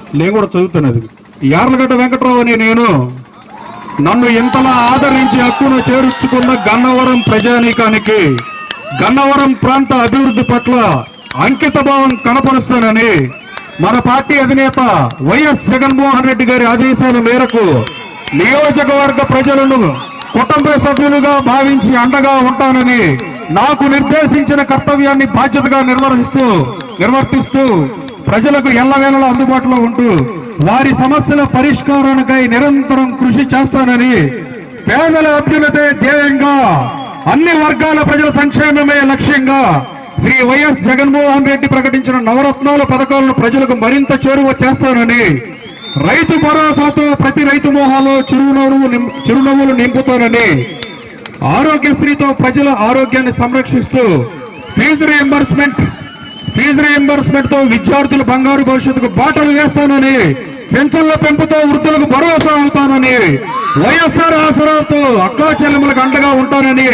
నేను కూడా చదువుతున్నది యార్లగడ్డ వెంకట్రావు అని నేను నన్ను ఇంతలా ఆదరించి హక్కును చేర్చుకున్న గన్నవరం ప్రజానీకానికి గన్నవరం ప్రాంత అభివృద్ధి పట్ల అంకిత భావం కనపరుస్తానని మన పార్టీ అధినేత వైఎస్ జగన్మోహన్ రెడ్డి గారి ఆదేశాల మేరకు నియోజకవర్గ ప్రజలను కుటుంబ సభ్యులుగా భావించి అండగా ఉంటానని నాకు నిర్దేశించిన కర్తవ్యాన్ని బాధ్యతగా నిర్వహిస్తూ నిర్వర్తిస్తూ ప్రజలకు ఎల్లవేళలా అందుబాటులో ఉంటూ వారి సమస్యల పరిష్కారానికై నిరంతరం కృషి చేస్తానని పేదల అభ్యున్నతే ధ్యేయంగా అన్ని వర్గాల ప్రజల సంక్షేమమే లక్ష్యంగా శ్రీ వైఎస్ జగన్మోహన్ రెడ్డి ప్రకటించిన నవరత్నాల పథకాలను ప్రజలకు మరింత చేరువ చేస్తానని రైతు భరోసాతో ప్రతి రైతు మోహంలో చిరునవ్వు నిం- చిరునవ్వులు నింపుతానని ఆరోగ్యశ్రీతో ప్రజల ఆరోగ్యాన్ని సంరక్షిస్తూ ఫీజు రియంబర్స్మెంట్ ఫీజు రియంబర్స్మెంట్ తో విద్యార్థుల బంగారు భవిష్యత్తుకు బాటలు వేస్తానని పెన్షన్ల పెంపుతో వృద్ధులకు భరోసా అవుతానని వైఎస్ఆర్ ఆసరాతో అక్కా చెల్లెములకు అండగా ఉంటానని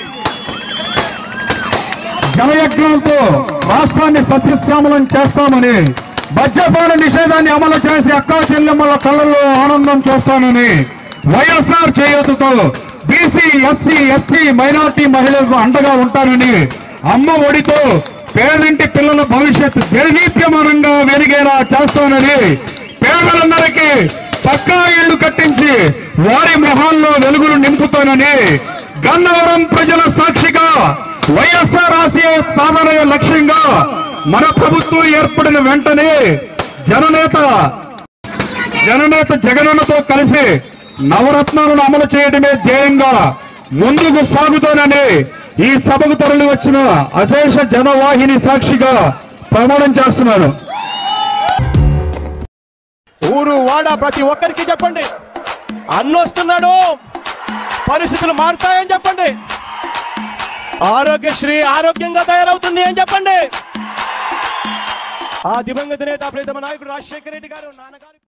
జలయజ్ఞాలతో రాష్ట్రాన్ని సస్యశ్యామలం చేస్తామని మద్యపాన నిషేధాన్ని అమలు చేసి అక్కా చెల్లెమ్మల కళ్ళల్లో ఆనందం చూస్తానని వైఎస్ఆర్ చేయూతతో బీసీ ఎస్సీ ఎస్టీ మైనార్టీ మహిళలకు అండగా ఉంటానని అమ్మ ఒడితో పేదింటి పిల్లల భవిష్యత్ దేదీప్యమానంగా వెలిగేలా చేస్తానని పేదలందరికీ పక్కా ఇళ్లు కట్టించి వారి మొహాల్లో వెలుగులు నింపుతానని గన్నవరం ప్రజల సాక్షిగా వైఎస్ఆర్ ఆశయ సాధన లక్ష్యంగా మన ప్రభుత్వం ఏర్పడిన వెంటనే జననేత జననేత జగనన్నతో కలిసి నవరత్నాలను అమలు చేయడమే ధ్యేయంగా ముందుకు సాగుతానని ఈ సభకు తరలి వచ్చిన అశేష జనవాహిని సాక్షిగా ప్రమాణం చేస్తున్నాను ఊరు వాడ ప్రతి ఒక్కరికి చెప్పండి అన్నొస్తున్నాడు పరిస్థితులు మారుతాయని చెప్పండి ఆరోగ్యశ్రీ ఆరోగ్యంగా తయారవుతుంది అని చెప్పండి ఆ దివంగత నేత ప్రీతమ నాయకుడు రాజశేఖర రెడ్డి గారు నాన్నగారి